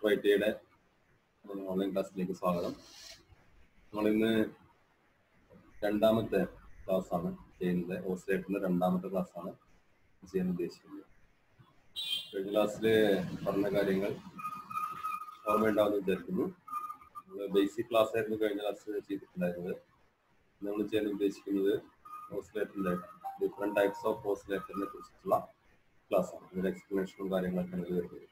doctor I ടിയുടെ online ക്ലാസ്സിലേക്ക് സ്വാഗതം നമ്മളിന്ന് രണ്ടാമത്തെ ക്ലാസ് ആണ് ചെയ്യുന്നത് ഓസ്ട്രേലിയത്തിന്റെ രണ്ടാമത്തെ ക്ലാസ് ആണ് ചെയ്യാൻ ഉദ്ദേശിക്കുന്നത് കഴിഞ്ഞ ക്ലാസ്സിൽ പറഞ്ഞ കാര്യങ്ങൾ ഓർമ്മയുണ്ടാവുമെന്ന് വിചാരിക്കുന്നു ബേസിക് ക്ലാസ് ആയിരുന്നു കഴിഞ്ഞ ക്ലാസ് ചെയ്തിട്ടുണ്ടായിരുന്നത് നമ്മൾ ചെയ്യാൻ ഉദ്ദേശിക്കുന്നത് ഓസ്ലേറ്ററിന്റെ ഡിഫറെന്റ് ടൈപ്സ് ഓഫ് ഓസ്ലേറ്ററിനെ കുറിച്ചിട്ടുള്ള ക്ലാസ് ആണ് ഇതിന്റെ എക്സ്പ്ലനേഷനും കാര്യങ്ങളൊക്കെ ഇതിൽ വരുന്നത്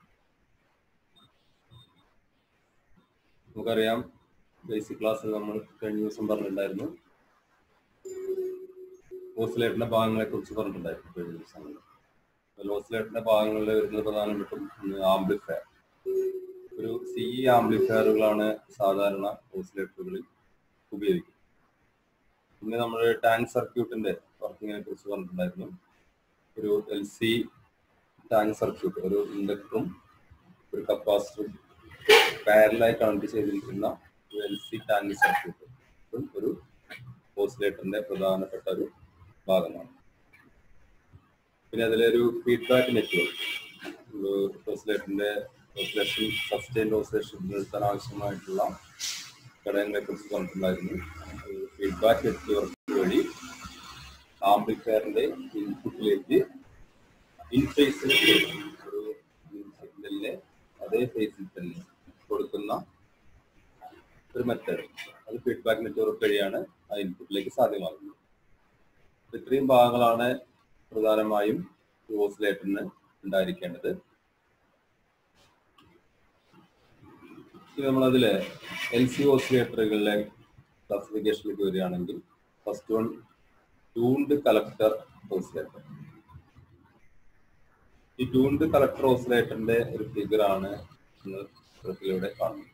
നമുക്കറിയാം ബേസിക് ക്ലാസ്സിൽ നമ്മൾ കഴിഞ്ഞ ദിവസം പറഞ്ഞിട്ടുണ്ടായിരുന്നു ഓസിലേറ്ററിന്റെ ഭാഗങ്ങളെ കുറിച്ച് പറഞ്ഞിട്ടുണ്ടായിരുന്നു കഴിഞ്ഞ ദിവസങ്ങളിൽ അതിൽ ഓസിലേറ്ററിന്റെ ഭാഗങ്ങളിൽ വരുന്നത് പ്രധാനപ്പെട്ടും ആംപ്ലിഫയർ ഒരു സി ഇ ആംപ്ലിഫയറുകളാണ് സാധാരണ ഓസിലേറ്ററുകളിൽ ഉപയോഗിക്കുന്നത് പിന്നെ നമ്മൾ ടാങ്ക് സർക്യൂട്ടിന്റെ വർക്കിങ്ങിനെ കുറിച്ച് പറഞ്ഞിട്ടുണ്ടായിരുന്നു ഒരു എൽ സി ടാങ്ക് സർക്യൂട്ട് ഒരു ഇൻഡക്ടറും ഒരു കപ്പാസിറ്ററും പാരലായി കണക്ട് ചെയ്തിരിക്കുന്ന ഒരു എൽ സി ടാങ്ക് സർക്യൂട്ട് ഒരു ഓസിലേറ്ററിന്റെ പ്രധാനപ്പെട്ട ഒരു ഭാഗമാണ് പിന്നെ അതിലൊരു ഫീഡ്ബാക്ക് നെറ്റ്വർക്ക് ഒരു ഓസിലേറ്ററിന്റെ ഓസിലേഷൻ സസ്റ്റൈൻ ഓസിലേഷൻ നിർത്താൻ ആവശ്യമായിട്ടുള്ള ഘടകങ്ങളെ കുറിച്ച് പറഞ്ഞിട്ടുണ്ടായിരുന്നു ഫീഡ്ബാക്ക് നെറ്റ്വർക്ക് വഴി ആംപ്ലിഫയറിന്റെ ഇൻപുട്ടിലേക്ക് ഇൻ ഫേസിൽ ഒരു സിഗ്നലിനെ അതേ ഫേസിൽ തന്നെ കൊടുക്കുന്ന ഒരു മെത്തേഡ് അത് ഫീഡ്ബാക്ക് നെറ്റ്വർക്ക് വഴിയാണ് ആ ഇൻപുട്ടിലേക്ക് സാധ്യമാകുന്നത് ഇത്രയും ഭാഗങ്ങളാണ് പ്രധാനമായും ഓസിലേറ്ററിന് ഉണ്ടായിരിക്കേണ്ടത് നമ്മളതില് എൽ സി ഓസിലേറ്ററുകളിലെ ക്ലാസിഫിക്കേഷനിലേക്ക് വരികയാണെങ്കിൽ first one tuned collector oscillator ഈ ട്യൂൺഡ് കളക്ടർ ഓസിലേറ്ററിന്റെ ഒരു ഫിഗർ ആണ് ചിത്രത്തിലൂടെ കാണുന്നത്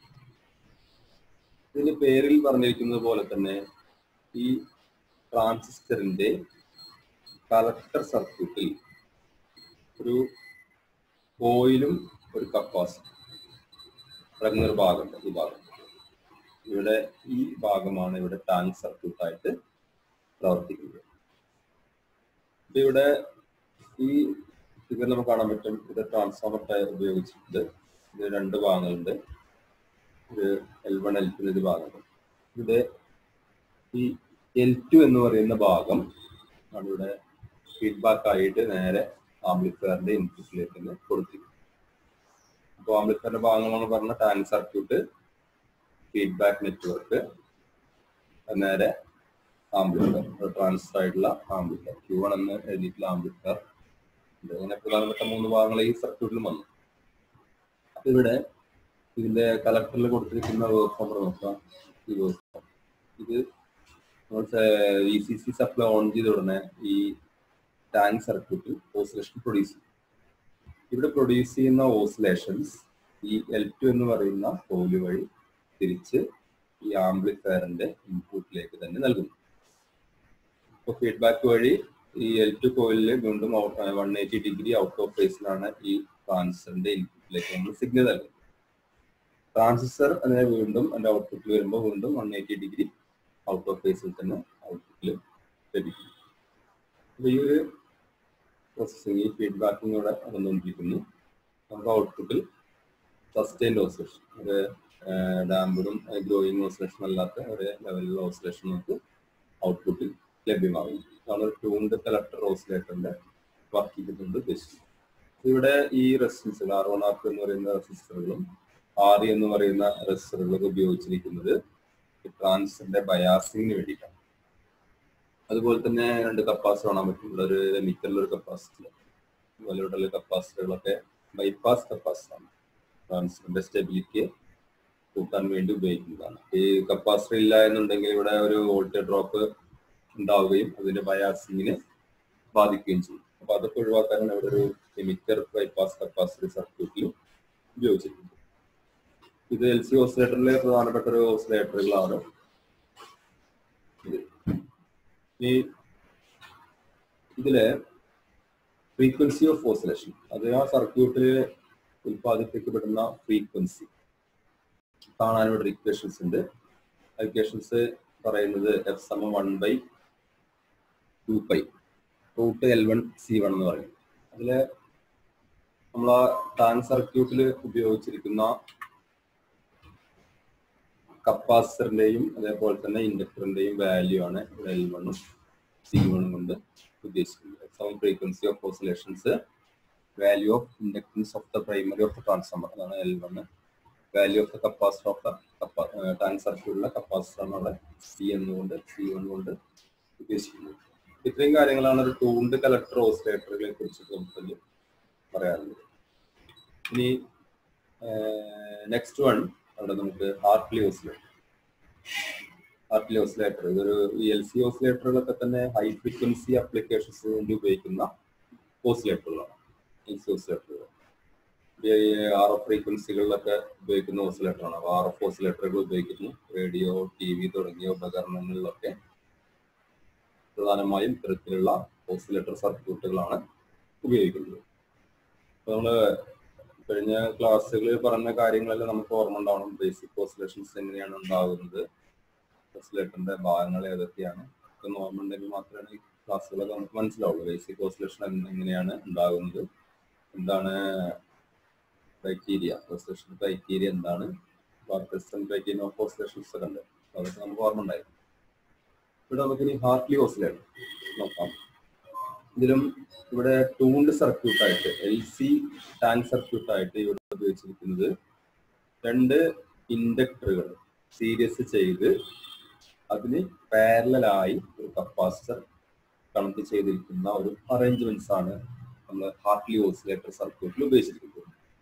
ഇതിന്റെ പേരിൽ പറഞ്ഞിരിക്കുന്നത് പോലെ തന്നെ ഈ ട്രാൻസിസ്റ്ററിന്റെ കളക്ടർ സർക്യൂട്ടിൽ ഒരു കോയിലും ഒരു കപ്പാസിറ്റി അടങ്ങുന്ന ഒരു ഭാഗമുണ്ട് ഈ ഭാഗം ഇവിടെ ഈ ഭാഗമാണ് ഇവിടെ ടാങ്ക് സർക്യൂട്ട് ആയിട്ട് പ്രവർത്തിക്കുന്നത് ഇപ്പൊ ഇവിടെ ഈ ഫിഗർ നമുക്ക് കാണാൻ പറ്റും ഇത് ട്രാൻസ്ഫോമർ ടയർ ഉപയോഗിച്ചിട്ടുണ്ട് ഇത് രണ്ട് ഭാഗങ്ങളുണ്ട് ഇത് എൽ വൺ എൽ ടു ഒരു ഭാഗമുണ്ട് ഇവിടെ ഈ എൽ ടു എന്ന് പറയുന്ന ഭാഗം ആണ് ഇവിടെ ഫീഡ്ബാക്ക് ആയിട്ട് നേരെ ആംപ്ലിഫയറിന്റെ ഇൻപുട്ടിലേക്ക് തന്നെ കൊടുത്തിരിക്കുന്നത് അപ്പോൾ ആംപ്ലിഫയറിന്റെ ഭാഗങ്ങളാണ് പറഞ്ഞ ടാങ്ക് സർക്യൂട്ട് ഫീഡ്ബാക്ക് നെറ്റ്വർക്ക് നേരെ ആംപ്ലിഫയർ ട്രാൻസ്ഫർ ആയിട്ടുള്ള ആംപ്ലിഫയർ ക്യൂ വൺ എന്ന് എഴുതിയിട്ടുള്ള ആംപ്ലിഫയർ അങ്ങനെ പ്രധാനപ്പെട്ട മൂന്ന് ഭാഗങ്ങൾ ഈ സർക്യൂട്ടിൽ വന്നു അപ്പൊ ഇവിടെ ഇതിന്റെ കളക്ടറിൽ കൊടുത്തിരിക്കുന്ന വർക്ക് ഫോം നോക്കാം ഈ വർക്ക് ഫോം ഇത് V C C supply on ചെയ്ത ഉടനെ ഈ ടാങ്ക് സർക്യൂട്ടിൽ ഓസിലേഷൻ പ്രൊഡ്യൂസ് ചെയ്യും ഇവിടെ പ്രൊഡ്യൂസ് ചെയ്യുന്ന ഓസിലേഷൻസ് ഈ എൽ ടു എന്ന് പറയുന്ന കോല് വഴി തിരിച്ച് ഈ ആംപ്ലിഫയറിന്റെ ഇൻപുട്ടിലേക്ക് തന്നെ നൽകുന്നു അപ്പോൾ ഫീഡ്ബാക്ക് വഴി ഈ എൽ ടു കോയിലിൽ വീണ്ടും one eighty degree out of ഫേസിലാണ് ഈ ട്രാൻസിസ്റ്ററിന്റെ ഇൻപുട്ടിലേക്ക് നമ്മൾ സിഗ്നൽ നൽകുന്നത് ട്രാൻസിസ്റ്റർ അതിനെ വീണ്ടും അതിന്റെ ഔട്ട്പുട്ടിൽ വരുമ്പോൾ വീണ്ടും one eighty degree out of ഫേസിൽ തന്നെ ഔട്ട്പുട്ടിൽ ലഭിക്കും അപ്പൊ ഈ ഒരു പ്രോസസ്സിങ് ഈ ഫീഡ്ബാക്കിംഗ് ഇവിടെ വന്നുകൊണ്ടിരിക്കുന്നു നമുക്ക് ഔട്ട്പുട്ടിൽ സസ്റ്റൈൻഡ് ഓസിലേഷൻ ഒരു ഡാമ്പറും ഗ്രോയിങ് ഓസിലേഷൻ അല്ലാത്ത ഒരു ലെവലിലുള്ള ഓസിലേഷൻ നമുക്ക് ഔട്ട്പുട്ടിൽ ലഭ്യമാകുന്നു അതാണ് ഒരു ട്യൂൺഡ് കളക്ടർ ഓസിലേറ്ററിന്റെ വർക്കിംഗ് കൊണ്ട് ഉദ്ദേശിക്കുന്നത് ഇവിടെ ഈ റെസിസ്റ്റൻസുകൾ ആർ വൺ ആർ ടു എന്ന് പറയുന്ന റെസിസ്റ്ററുകളും ആർ എന്ന് പറയുന്ന റെസിസ്റ്ററുകളൊക്കെ ഉപയോഗിച്ചിരിക്കുന്നത് ട്രാൻസിന്റെ ബയാസിങ്ങിന് വേണ്ടിയിട്ടാണ് അതുപോലെ തന്നെ രണ്ട് കപ്പാസിറ്റർ കാണാൻ പറ്റും ഇവിടെ ഒരു എമിക്കറിൽ ഒരു കപ്പാസിറ്റർ അതുപോലെ ഇവിടെ കപ്പാസിറ്ററുകളൊക്കെ ബൈപ്പാസ് കപ്പാസിറ്റർ ആണ് ട്രാൻസിസ്റ്ററിന്റെ സ്റ്റെബിലിറ്റി കൂട്ടാൻ വേണ്ടി ഉപയോഗിക്കുന്നതാണ് ഈ കപ്പാസിറ്റർ ഇല്ല എന്നുണ്ടെങ്കിൽ ഇവിടെ ഒരു വോൾട്ടേജ് ഡ്രോപ്പ് ഉണ്ടാവുകയും അതിന്റെ ബയാസിങ്ങിനെ ബാധിക്കുകയും ചെയ്യും അപ്പൊ അതൊക്കെ ഒഴിവാക്കാനാണ് ഇവിടെ ഒരു എമിക്കർ ബൈപ്പാസ് കപ്പാസിറ്റർ സർക്യൂട്ടിൽ ഉപയോഗിച്ചിട്ടുണ്ട് ഇത് എൽ സി ഓസിലേറ്ററിലെ പ്രധാനപ്പെട്ട ഒരു ഓസിലേറ്ററുകളാണ് ഈ ഇതില് ഫ്രീക്വൻസി ഓഫ് ഓസിലേഷൻ അത് ആ സർക്യൂട്ടിൽ ഉൽപ്പാദിപ്പിക്കപ്പെടുന്ന ഫ്രീക്വൻസി കാണാൻ ഇവിടെ ഇക്വേഷൻസ് ഉണ്ട് ഇക്വേഷൻസ് പറയുന്നത് എഫ് സമം one by two pi root L one C one എന്ന് പറയും അതില് നമ്മൾ ആ ടാങ്ക് സർക്യൂട്ടിൽ ഉപയോഗിച്ചിരിക്കുന്ന കപ്പാസിറ്ററിന്റെയും അതേപോലെ തന്നെ ഇൻഡക്ടറിന്റെയും വാല്യൂ ആണ് എൽ വണ്ണും സി വണ്ണും കൊണ്ട് ഉദ്ദേശിക്കുന്നത് exam frequency of oscillations value of inductance of the primary of the transformer അതാണ് L one value of the capacitor of the tank സർക്യൂട്ടിലെ കപ്പാസിറ്റർ ആണ് അവിടെ സി എന്നുകൊണ്ട് സി വൺ കൊണ്ട് ഉദ്ദേശിക്കുന്നത് ഇത്രയും കാര്യങ്ങളാണ് ഒരു ടൂണ്ട് കലക്ടർ ഓസിലേറ്ററുകളെ കുറിച്ച് നമുക്ക് പറയാറുള്ളത് ഇനി നെക്സ്റ്റ് വൺ അവിടെ നമുക്ക് ഹാർട്ട്ലി ഓസിലേറ്റർ ഹാർട്ട്ലി ഓസിലേറ്റർ ഇതൊരു എൽ സി ഓസിലേറ്ററുകളൊക്കെ തന്നെ ഹൈ ഫ്രീക്വൻസി അപ്ലിക്കേഷൻസിന് വേണ്ടി ഉപയോഗിക്കുന്ന ഓസിലേറ്ററുകളാണ് എൽ സി ഓസിലേറ്ററുകൾ ആർ എഫ് ഫ്രീക്വൻസികളിലൊക്കെ ഉപയോഗിക്കുന്ന ഓസിലേറ്ററാണ് അപ്പോൾ ആർ എഫ് ഓസിലേറ്ററുകൾ ഉപയോഗിക്കുന്നു റേഡിയോ ടി വി തുടങ്ങിയ ഉപകരണങ്ങളിലൊക്കെ പ്രധാനമായും ഇത്തരത്തിലുള്ള ഓസിലേറ്റർ സർക്യൂട്ടുകളാണ് ഉപയോഗിക്കുന്നത് അപ്പോൾ നമ്മൾ കഴിഞ്ഞ ക്ലാസ്സുകളിൽ പറഞ്ഞ കാര്യങ്ങളെല്ലാം നമുക്ക് ഓർമ്മ ഉണ്ടാവണം ബേസിക് ഓസിലേഷൻസ് എങ്ങനെയാണ് ഉണ്ടാകുന്നത് ഓസിലേറ്ററിന്റെ ഭാഗങ്ങൾ ഏതൊക്കെയാണ് ഒക്കെ ഓർമ്മ ഉണ്ടെങ്കിൽ മാത്രമേ ഈ ക്ലാസ്സുകളൊക്കെ നമുക്ക് മനസ്സിലാവുള്ളൂ ബേസിക് ഓസിലേഷൻ എങ്ങനെയാണ് ഉണ്ടാകുന്നത് എന്താണ് ക്രൈറ്റീരിയ ഓസിലേഷൻ ക്രൈറ്റീരിയ എന്താണ് വാർക്കസ്റ്റൻ ക്രൈറ്റീരിയ ഓഫ് ഓസിലേഷൻസ് ഒക്കെ ഉണ്ട് അതൊക്കെ നമുക്ക് ഓർമ്മ ഉണ്ടായിരുന്നു ഇവിടെ നമുക്ക് ഇനി ഹാർട്ട്ലി ഓസിലേറ്റർ നോക്കാം ഇതിലും ഇവിടെ ടൂണ്ട് സർക്യൂട്ട് ആയിട്ട് എൽ സി ടാങ്ക് സർക്യൂട്ട് ആയിട്ട് ഇവിടെ ഉപയോഗിച്ചിരിക്കുന്നത് രണ്ട് ഇൻഡക്ടറുകൾ സീരീസ് ചെയ്ത് അതിന് പാരലായി ഒരു കപ്പാസിറ്റർ കണക്ട് ചെയ്തിരിക്കുന്ന ഒരു അറേഞ്ച്മെന്റ്സ് ആണ് നമ്മൾ ഹാർട്ട്ലി ഓസിലേറ്റർ സർക്യൂട്ടിൽ ഉപയോഗിച്ചിരിക്കുന്നത്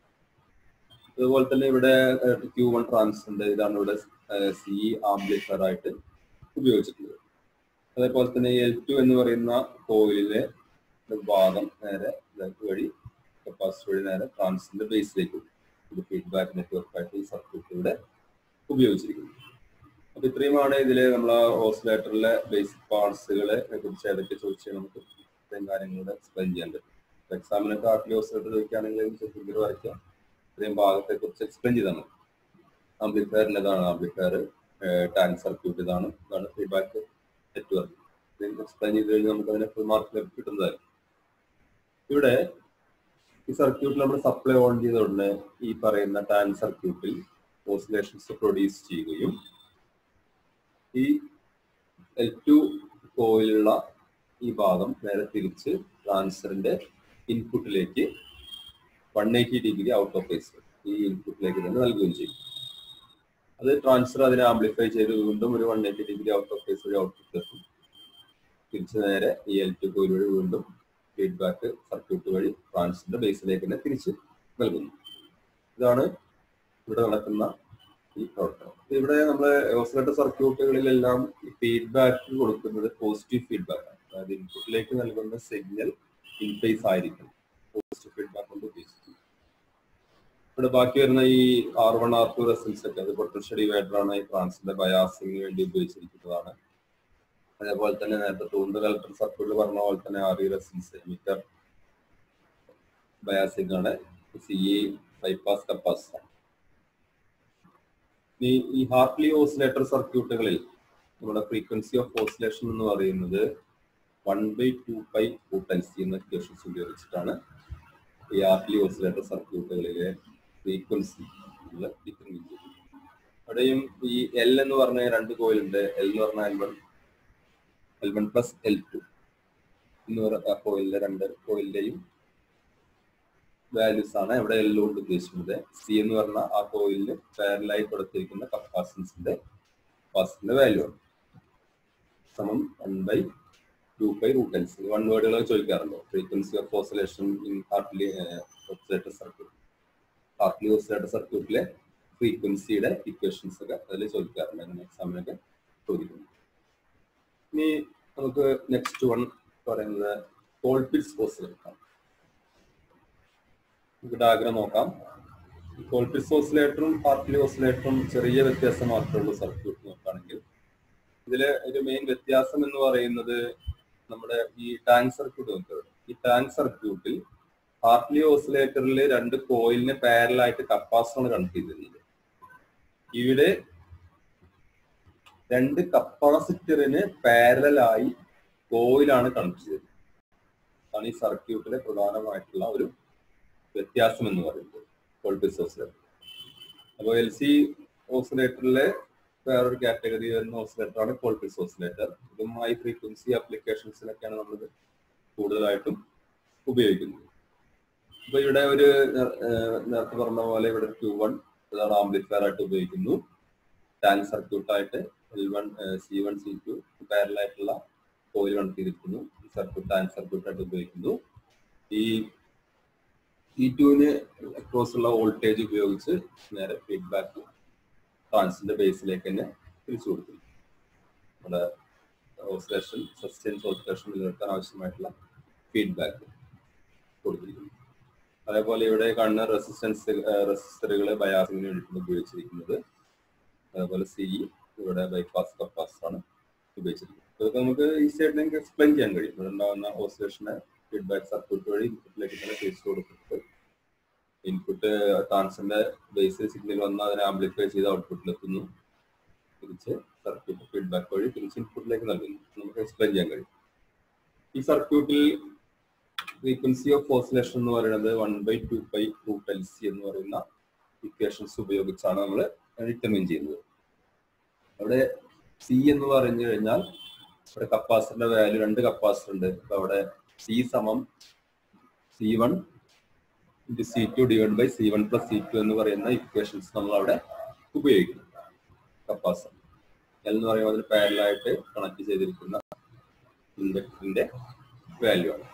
അതുപോലെ തന്നെ ഇവിടെ ക്യൂ വൺ ട്രാൻസിന്റെ ഇതാണ് ഇവിടെ സി ആംപ്ലിഫയർ ആയിട്ട് ഉപയോഗിച്ചിട്ടുള്ളത് അതേപോലെ തന്നെ എൽ ടു എന്ന് പറയുന്ന കോയിലിലെ ഭാഗം നേരെ വഴി കപ്പാസിറ്റർ വഴി നേരെ ട്രാൻസിന്റെ ബേസിലേക്ക് ഇത് ഫീഡ്ബാക്ക് നെറ്റ്വർക്ക് ആയിട്ട് ഈ സർക്യൂട്ടിലൂടെ ഉപയോഗിച്ചിരിക്കുന്നത് അപ്പൊ ഇത്രയുമാണ് ഇതില് നമ്മൾ ഓസിലേറ്ററിലെ ബേസിക് പാർട്സുകളെ കുറിച്ച് ഏതൊക്കെ ചോദിച്ചാൽ നമുക്ക് ഇത്രയും കാര്യങ്ങളുടെ എക്സ്പ്ലെയിൻ ചെയ്യാൻ പറ്റും എക്സാമിനൊക്കെ ആർട്ടിൽ ഓസിലേറ്റർ ചോദിക്കുകയാണെങ്കിൽ ഫിഗർ വരയ്ക്കാം ഇത്രയും ഭാഗത്തെ കുറിച്ച് എക്സ്പ്ലെയിൻ ചെയ്താൽ മതി ആംപ്ലിഫയറിന്റെ ഇതാണ് ആംപ്ലിഫയർ ടാങ്ക് സർക്യൂട്ട് ഇതാണ് ഇതാണ് ഫീഡ്ബാക്ക് നെറ്റ്വർക്ക് എക്സ്പ്ലെയിൻ ചെയ്ത് കഴിഞ്ഞാൽ നമുക്ക് അതിനെ ഫുൾ മാർക്ക് കിട്ടുന്നതായിരിക്കും ഇവിടെ ഈ സർക്യൂട്ടിൽ നമ്മൾ സപ്ലൈ ഓൺ ചെയ്ത ഉടനെ ഈ പറയുന്ന ടാങ്ക് സർക്യൂട്ടിൽ ഓസിലേഷൻസ് പ്രൊഡ്യൂസ് ചെയ്യുകയും ഈ എൽ ടു കോയിലുള്ള ഈ ഭാഗം നേരെ തിരിച്ച് ട്രാൻസ്ഫറിന്റെ ഇൻപുട്ടിലേക്ക് one eighty degree out of phase ഈ ഇൻപുട്ടിലേക്ക് തന്നെ നൽകുകയും ചെയ്യും അത് ട്രാൻസ്ഫർ അതിനെ ആംപ്ലിഫൈ ചെയ്ത് വീണ്ടും ഒരു one eighty degree out of phase വഴി ഔട്ട്പുട്ട് എത്തും തിരിച്ച് നേരെ ഈ എൽ ടു കോയിൽ വഴി വീണ്ടും ഫീഡ്ബാക്ക് സർക്യൂട്ട് വഴി ട്രാൻസിന്റെ ബേസിലേക്ക് തന്നെ തിരിച്ച് നൽകുന്നു ഇതാണ് ഇവിടെ നടക്കുന്ന ഈ പ്രവർത്തനം ഇവിടെ നമ്മൾ ഓസിലേറ്റർ സർക്യൂട്ടുകളിലെല്ലാം ഫീഡ്ബാക്ക് കൊടുക്കുന്നത് പോസിറ്റീവ് ഫീഡ്ബാക്ക് ആണ് അതായത് ഇൻപുട്ടിലേക്ക് നൽകുന്ന സിഗ്നൽ ഇൻഫേസ് ആയിരിക്കും പോസിറ്റീവ് ഫീഡ്ബാക്ക് കൊണ്ട് ഉദ്ദേശിക്കുന്നത് ഇവിടെ ബാക്കി വരുന്ന ഈ ആർ വൺ ആർ ടു റെസിൽസ് ഒക്കെ അത് പൊട്ടൻഷ്യൽ ഡിവൈഡർ ആണ് ഈ ട്രാൻസിന്റെ ബയാസിന് വേണ്ടി ഉപയോഗിച്ചിരിക്കുന്നതാണ് അതേപോലെ തന്നെ നേരത്തെ ടൂണ്ട് കലക്ടർ സർക്യൂട്ടിൽ പറഞ്ഞ പോലെ തന്നെ ആർ ഇ റെസിൽസ് മീറ്റർ ബയാസിംഗ് ആണ് സി ഇ ബൈപ്പാസ് കപ്പാസിറ്റർ ഈ ഈ ഹാർട്ട്ലി ഓസിലേറ്റർ സർക്യൂട്ടുകളിൽ നമ്മുടെ ഫ്രീക്വൻസി ഓഫ് ഓസിലേഷൻ എന്ന് പറയുന്നത് one by two pi root L C എന്ന ഇക്വേഷൻസ് ഉപയോഗിച്ചിട്ടാണ് ഈ ഹാർട്ട്ലി ഓസിലേറ്റർ സർക്യൂട്ടുകളിലെ ഫ്രീക്വൻസി ഡിറ്റർമിൻ ചെയ്യുന്നത് അവിടെയും ഈ എൽ എന്ന് പറഞ്ഞ രണ്ട് കോയിൽ ഉണ്ട് എൽ എന്ന് പറഞ്ഞാൽ L one L one plus L two എന്ന് പറയുന്ന കോയിലിന്റെ രണ്ട് കോയിലിന്റെയും വാല്യൂസ് ആണ് ഇവിടെ എൽ കൊണ്ട് ഉദ്ദേശിക്കുന്നത് സി എന്ന് പറഞ്ഞ ആ കോയിലിന് പാരലായി കൊടുത്തിരിക്കുന്ന കപ്പാസിറ്റൻസിന്റെ കപ്പാസിറ്ററിന്റെ വാല്യൂ ആണ് സമം one by two by root L C one വേർഡുകൾ ചോദിക്കാറുണ്ടോ frequency of oscillation in Hartley oscillator circuit Hartley oscillator സർക്യൂട്ടിലെ ഫ്രീക്വൻസിയുടെ ഇക്വേഷൻസ് ഒക്കെ അതിൽ ചോദിക്കാറുണ്ട് അങ്ങനെ എക്സാമിനൊക്കെ ചോദിക്കുന്നു ഇനി നമുക്ക് നെക്സ്റ്റ് വൺ പറയുന്നത് കോൾപിറ്റ്സ് ഓസിലേറ്റർ നമുക്ക് ഡയഗ്രാം നോക്കാം കോൾപിറ്റ്സ് ഓസിലേറ്ററും ഹാർട്ട്ലി ഓസിലേറ്ററും ചെറിയ വ്യത്യാസം മാത്രമേ ഉള്ളൂ സർക്യൂട്ട് നോക്കുകയാണെങ്കിൽ ഇതില് ഒരു മെയിൻ വ്യത്യാസം എന്ന് പറയുന്നത് നമ്മുടെ ഈ ടാങ്ക് സർക്യൂട്ട് നോക്കുക ഈ ടാങ്ക് സർക്യൂട്ടിൽ ഹാർട്ട്ലി ഓസിലേറ്ററിൽ രണ്ട് കോയിലിന് പാരലായിട്ട് കപ്പാസിറ്ററാണ് കണക്ട് ചെയ്തിരുന്നത് ഇവിടെ രണ്ട് കപ്പാസിറ്ററിന് പാരലായി കോയിലാണ് കണക്ട് ചെയ്തത് അതാണ് ഈ സർക്യൂട്ടിലെ പ്രധാനമായിട്ടുള്ള ഒരു വ്യത്യാസം എന്ന് പറയുന്നത് കോൾപിസ് ഓസിലേറ്റർ അപ്പോൾ എൽ സി ഓസിലേറ്ററിലെ വേറൊരു കാറ്റഗറി വരുന്ന ഓസിലേറ്റർ ആണ് കോൾപിസ് ഓസിലേറ്റർ ഇതും ഹൈ ഫ്രീക്വൻസി ആപ്ലിക്കേഷൻസിലൊക്കെയാണ് നമ്മൾ കൂടുതലായിട്ടും ഉപയോഗിക്കുന്നത് അപ്പൊ ഇവിടെ ഒരു നേ- ഏർ നേരത്തെ പറഞ്ഞ പോലെ ഇവിടെ ക്യൂ വൺ അതാണ് ആംപ്ലിഫയർ ആയിട്ട് ഉപയോഗിക്കുന്നു ടാങ്ക് സർക്യൂട്ട് ആയിട്ട് L one C one C two പാരലായിട്ടുള്ള കോയിൽ കണക്ട് ചെയ്തിരിക്കുന്നു ഈ സർക്യൂട്ട് ടാങ്ക് സർക്യൂട്ട് ആയിട്ട് ഉപയോഗിക്കുന്നു ഈ ഇ ടുവിന് അക്രോസ് ഉള്ള വോൾട്ടേജ് ഉപയോഗിച്ച് നേരെ ഫീഡ്ബാക്ക് ട്രാൻസിന്റെ ബേസിലേക്ക് തന്നെ തിരിച്ചു കൊടുക്കുന്നു നമ്മുടെ ഓസിലേഷൻ സസ്റ്റൈൻസ് ഓസിലേഷൻ നിലനിർത്താൻ ആവശ്യമായിട്ടുള്ള ഫീഡ്ബാക്ക് കൊടുത്തിരിക്കുന്നു അതേപോലെ ഇവിടെ കാണുന്ന റെസിസ്റ്റൻസ് റെസിസ്റ്ററുകൾ ബയാസിങ്ങിന് വേണ്ടിയിട്ടാണ് ഉപയോഗിച്ചിരിക്കുന്നത് അതേപോലെ സി ഇവിടെ ബൈപ്പാസ് കപ്പാസിറ്റർ ആണ് ഉപയോഗിച്ചിരിക്കുന്നത് ഇതൊക്കെ നമുക്ക് ഈസി ആയിട്ട് നിങ്ങൾക്ക് എക്സ്പ്ലെയിൻ ചെയ്യാൻ കഴിയും ഇവിടെ ഉണ്ടാകുന്ന ഓസിലേഷനെ ഫീഡ്ബാക്ക് സർക്യൂട്ട് വഴി ഇൻപുട്ടിലേക്ക് തന്നെ തിരിച്ചു കൊടുത്തിട്ട് ഇൻപുട്ട് ട്രാൻസിന്റെ ബേസിൽ സിഗ്നൽ വന്ന് അതിനെ ആംപ്ലിഫൈ ചെയ്ത് ഔട്ട്പുട്ടിലെത്തുന്നു തിരിച്ച് സർക്യൂട്ട് ഫീഡ്ബാക്ക് വഴി തിരിച്ച് ഇൻപുട്ടിലേക്ക് നൽകുന്നു നമുക്ക് എക്സ്പ്ലെയിൻ ചെയ്യാൻ കഴിയും ഈ സർക്യൂട്ടിൽ ഫ്രീക്വൻസി ഓഫ് ഓസിലേഷൻ എന്ന് പറയുന്നത് one by two by root L C എന്ന് പറയുന്ന ഇക്വേഷൻസ് ഉപയോഗിച്ചാണ് നമ്മൾ ഡിറ്റർമിൻ ചെയ്യുന്നത് അവിടെ സി എന്ന് പറഞ്ഞു കഴിഞ്ഞാൽ ഇവിടെ കപ്പാസിറ്ററിന്റെ വാല്യൂ രണ്ട് കപ്പാസിറ്റർ ഉണ്ട് അപ്പൊ അവിടെ സി സമം C one into C two divide by C one plus C two എന്ന് പറയുന്ന ഇക്വേഷൻസ് നമ്മൾ അവിടെ ഉപയോഗിക്കും കപ്പാസിറ്റർ എൽ എന്ന് പറയുമ്പോൾ അതിന് പാരലായിട്ട് കണക്ട് ചെയ്തിരിക്കുന്ന ഇൻഡക്ടറിന്റെ വാല്യൂ ആണ്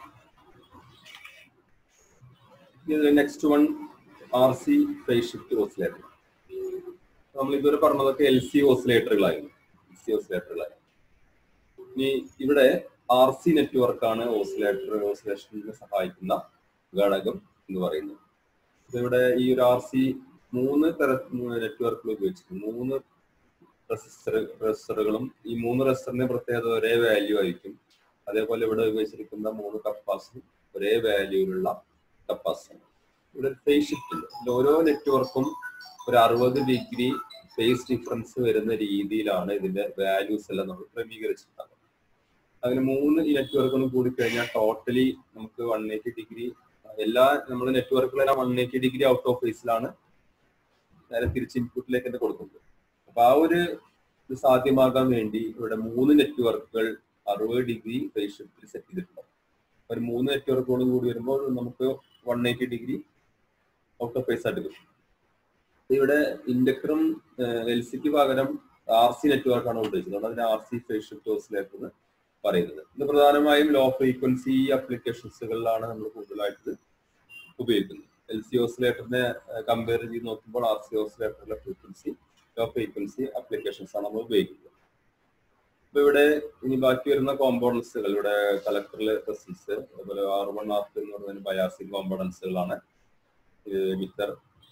ഇത് next one R C phase shift oscillator നമ്മൾ ഇതുവരെ പറഞ്ഞതൊക്കെ എൽ സി ഓസിലേറ്ററുകളായിരുന്നു എൽ സി ഓസിലേറ്ററുകളായിരുന്നു ഇനി ഇവിടെ ആർ സി നെറ്റ്വർക്ക് ആണ് ഓസിലേറ്റർ ഓസിലേഷനിൽ സഹായിക്കുന്ന ഘടകം എന്ന് പറയുന്നത് ഇപ്പൊ ഇവിടെ ഈ ഒരു ആർ സി മൂന്ന് തര നെറ്റ്വർക്കുകൾ ഉപയോഗിച്ചിട്ടുണ്ട് മൂന്ന് റെസിസ്റ്റർ റെസിസ്റ്ററുകളും ഈ മൂന്ന് റെസിസ്റ്ററിന്റെ പ്രത്യേകത ഒരേ വാല്യൂ ആയിരിക്കും അതേപോലെ ഇവിടെ ഉപയോഗിച്ചിരിക്കുന്ന മൂന്ന് കപ്പാസിറ്റി ഒരേ വാല്യൂവിലുള്ള കപ്പാസിറ്റി ഇവിടെ ഫേസ് ഷിഫ്റ്റ് ഉണ്ട് ഇതിൽ ഓരോ നെറ്റ്വർക്കും ഒരു അറുപത് ഡിഗ്രി ഫേസ് ഡിഫറൻസ് വരുന്ന രീതിയിലാണ് ഇതിന്റെ വാല്യൂസ് എല്ലാം നമ്മൾ ക്രമീകരിച്ചിട്ടുണ്ടാകും അങ്ങനെ മൂന്ന് ഈ നെറ്റ്വർക്കുകളും കൂടി കഴിഞ്ഞാൽ ടോട്ടലി നമുക്ക് വൺ എയ്റ്റി ഡിഗ്രി എല്ലാ നമ്മുടെ നെറ്റ്വർക്കുകളെല്ലാം one eighty degree out of ഫേസിലാണ് നേരെ തിരിച്ച് ഇൻപുട്ടിലേക്ക് തന്നെ കൊടുക്കുന്നത് അപ്പൊ ആ ഒരു ഇത് സാധ്യമാകാൻ വേണ്ടി ഇവിടെ മൂന്ന് നെറ്റ്വർക്കുകൾ അറുപത് ഡിഗ്രി ഫേസ് ഷിഫ്റ്റിൽ സെറ്റ് ചെയ്തിട്ടുണ്ട് ഒരു മൂന്ന് നെറ്റ്വർക്കുകൾ കൂടി വരുമ്പോൾ നമുക്ക് one eighty degree out of phase ആയിട്ട് കിട്ടും ഇവിടെ ഇൻഡക്ടറും എൽ സിക്ക് പകരം ആർ സി നെറ്റ്വർക്ക് ആണ് ഉദ്ദേശിച്ചത് അതിന് R C phase shift oscillator എന്ന് പറയുന്നത് ഇത് പ്രധാനമായും ലോ ഫ്രീക്വൻസി അപ്ലിക്കേഷൻസുകളിലാണ് നമ്മൾ കൂടുതലായിട്ട് ഉപയോഗിക്കുന്നത് എൽ സി ഓസിലേറ്ററിനെ കമ്പയർ ചെയ്ത് നോക്കുമ്പോൾ ആർ സി ഓസിലേറ്ററിലെ ഫ്രീക്വൻസി ലോ ഫ്രീക്വൻസി അപ്ലിക്കേഷൻസ് ആണ് നമ്മൾ ഉപയോഗിക്കുന്നത് ഇപ്പൊ ഇവിടെ ഇനി ബാക്കി വരുന്ന കോമ്പോണൻസുകൾ ഇവിടെ കളക്ടറിൽ റെസിസ്റ്റൻസ് അതുപോലെ ആർ വൺ ആർ ടു എന്ന് പറയുന്ന ബയാസിംഗ് കോമ്പോണൻസുകളാണ് മിറ്റർ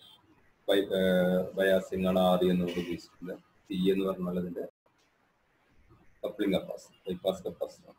ബയാസിംഗ് ആണ് ആർ എന്നുള്ളത് ഉദ്ദേശിക്കുന്നത് സി എന്ന് പറഞ്ഞാൽ അതിന്റെ കപ്ലിംഗ് കപ്പാസിറ്റി ബൈപ്പാസ് കപ്പാസിറ്റി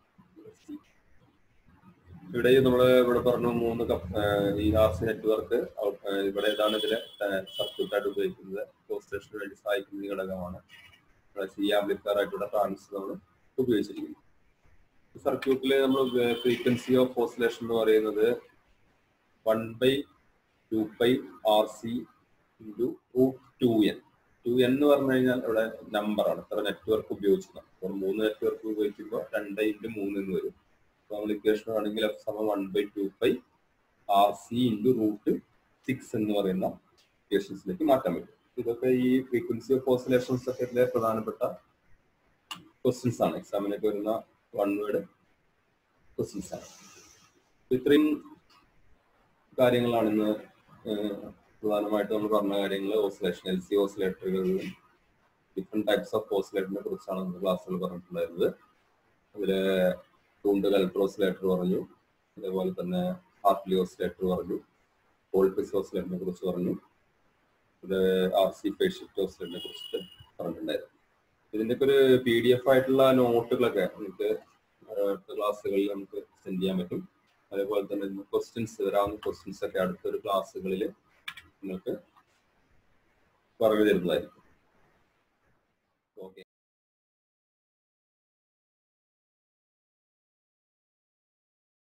ഇവിടെ നമ്മൾ ഇവിടെ പറഞ്ഞു മൂന്ന് കപ്പ് ഈ ആർ സി നെറ്റ്വർക്ക് ഇവിടെ ഏതാണ് ഇതിലെ സർക്യൂട്ടായിട്ട് ഉപയോഗിക്കുന്നത് കോസ്റ്റേഷന് വേണ്ടി സഹായിക്കുന്ന ഈ ഘടകമാണ് സി ആംപ്ലിഫയർ ആയിട്ടുള്ള ട്രാൻസ് നമ്മൾ ഉപയോഗിച്ചിരിക്കുന്നു സർക്യൂട്ടിൽ നമ്മൾ ഫ്രീക്വൻസി ഓഫ് ഓസിലേഷൻ എന്ന് പറയുന്നത് one by two by R C into root two N two N എന്ന് പറഞ്ഞു കഴിഞ്ഞാൽ ഇവിടെ നമ്പറാണ് ഇത്ര നെറ്റ്വർക്ക് ഉപയോഗിച്ചത് അപ്പോൾ മൂന്ന് നെറ്റ്വർക്ക് ഉപയോഗിക്കുമ്പോൾ രണ്ട് ഇൻറ്റു മൂന്ന് എന്ന് വരും അപ്പോൾ നമ്മൾ ഇക്വേഷൻ ആണെങ്കിൽ എഫ് സമം one by two by R C into root six എന്ന് പറയുന്ന ഇക്വേഷൻസിലേക്ക് മാറ്റാൻ പറ്റും ഇതൊക്കെ ഈ ഫ്രീക്വൻസി ഓഫ് ഓസിലേഷൻസ് ഒക്കെ ഇതിലെ പ്രധാനപ്പെട്ട ക്വസ്റ്റ്യൻസ് ആണ് എക്സാമിനൊക്കെ വരുന്ന വൺ വേർഡ് ക്വസ്റ്റ്യൻസ് ആണ് ഇത്രയും കാര്യങ്ങളാണ് ഇന്ന് പ്രധാനമായിട്ട് നമ്മൾ പറഞ്ഞ കാര്യങ്ങൾ ഓസിലേഷൻ എൽ സി ഓസിലേറ്ററുകളിലും ഡിഫറെന്റ് ടൈപ്സ് ഓഫ് ഓസിലേറ്ററിനെ കുറിച്ചാണ് നമ്മൾ ക്ലാസ്സുകൾ പറഞ്ഞിട്ടുണ്ടായിരുന്നത് അതില് ടൂണ്ട് കൽട്ടർ ഓസിലേറ്റർ പറഞ്ഞു അതേപോലെ തന്നെ ഹാർട്ട്ലി ഓസിലേറ്റർ പറഞ്ഞു കോൾപിസ് ഓസിലേറ്ററിനെ കുറിച്ച് പറഞ്ഞു ഇത് ആർ സി ഫേസ് ഷിഫ്റ്റ് ഓസിലേറ്ററിനെ കുറിച്ചിട്ട് പറഞ്ഞിട്ടുണ്ടായിരുന്നു ഇതിൻ്റെയൊക്കെ ഒരു പി ഡി എഫ് ആയിട്ടുള്ള നോട്ടുകളൊക്കെ നമുക്ക് അടുത്ത ക്ലാസ്സുകളിൽ നമുക്ക് സെൻഡ് ചെയ്യാൻ പറ്റും അതേപോലെ തന്നെ ക്വസ്റ്റ്യൻസ് വരാവുന്ന ക്വസ്റ്റ്യൻസ് ഒക്കെ അടുത്തൊരു ക്ലാസ്സുകളിൽ നിങ്ങൾക്ക് പറഞ്ഞു തരുന്നതായിരിക്കും